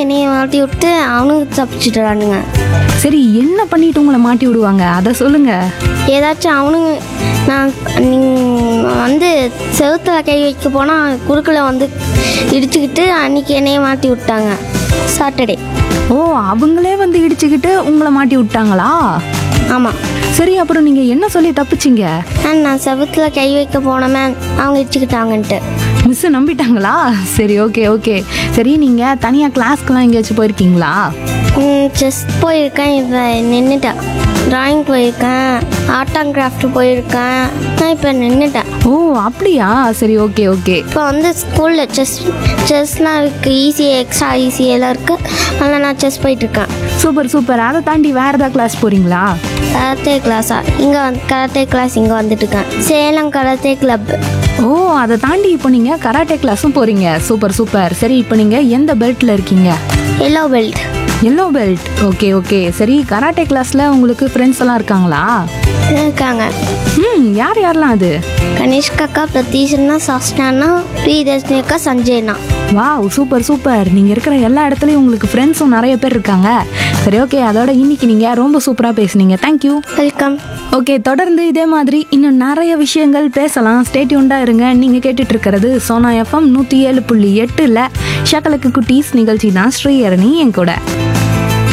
என்னைய மாட்டி விட்டு அவனுக்கு தப்பிச்சிட்டுறானுங்க சரி என்ன பண்ணிட்டு உங்களை மாட்டி விடுவாங்க அதை சொல்லுங்க ஏதாச்சும் அவனுங்க நான் நீ- வந்து செவுத்துல கை வைக்க போனால் குறுக்கில் வந்து இடிச்சுக்கிட்டு அன்னைக்கு என்னைய மாட்டி விட்டாங்க சாட்டர்டே ஓ அவங்களே வந்து இடிச்சுக்கிட்டு உங்களை மாட்டி விட்டாங்களா ஆமாம் சரி அப்புறம் நீங்க என்ன சொல்லி தப்பிச்சிங்க மேம் நான் செவுத்துல கை வைக்க போன மேம் அவங்க இடிச்சுக்கிட்டாங்கன்ட்டு மிஸ் நம்பிட்டாங்களா சரி ஓகே ஓகே சரி நீங்க தனியா கிளாஸ்க்கெல்லாம் எங்கேயாச்சும் போயிருக்கீங்களா செஸ் போயிருக்கேன் இப்போ நின்றுட்டேன் ட்ராயிங் போயிருக்கேன் ஆர்ட் அண்ட் கிராஃப்ட் போயிருக்கேன் நான் இப்போ நின்றுட்டேன் ஓ அப்படியா சரி ஓகே ஓகே இப்போ வந்து ஸ்கூலில் செஸ் செஸ்லாம் இருக்குது ஈஸி எக்ஸ்ட்ரா ஈஸி எல்லாம் இருக்குது அதில் நான் செஸ் போயிட்டுருக்கேன் சூப்பர் சூப்பர் அதை தாண்டி வேற ஏதாவது கிளாஸ் போறீங்களா கராத்தே கிளாஸா இங்கே வந்து கராத்தே கிளாஸ் இங்கே வந்துட்டு இருக்கேன் சேலம் கராத்தே கிளப் ஓ அதை தாண்டி இப்போ நீங்க கராட்டே கிளாஸும் போறீங்க சூப்பர் சூப்பர் சரி இப்போ நீங்க எந்த பெல்ட்ல இருக்கீங்க yellow belt yellow belt okay okay சரி கராட்டே கிளாஸ்ல உங்களுக்கு ஃப்ரெண்ட்ஸ் எல்லாம் இருக்காங்களா இருக்காங்க ம் யார் யாரெல்லாம் அது கனிஷ்கக்கா பிரதீஷன்னா சாஸ்டானா பிரியதர்ஷினி அக்கா சஞ்சய்னா வாவ் சூப்பர் சூப்பர் நீங்க இருக்கிற எல்லா இடத்துலயும் உங்களுக்கு ஃப்ரெண்ட்ஸும் நிறைய பேர் இருக்காங்க சரி ஓகே அதோட இன்னைக்கு நீங்க ரொம்ப சூப்பரா பேசுனீங்க தேங்க்யூ வெல்கம் ஓகே தொடர்ந்து இதே மாதிரி இன்னும் நிறைய விஷயங்கள் பேசலாம் ஸ்டேட்யூண்டா இருங்க நீங்க கேட்டுட்டு இருக்கிறது சோனா எஃப்எம் நூத்தி ஏழு புள்ளி எட்டுல ஷக்கலுக்கு குட்டீஸ் நிகழ்ச்சி தான் ஸ்ரீஹரணி என் கூட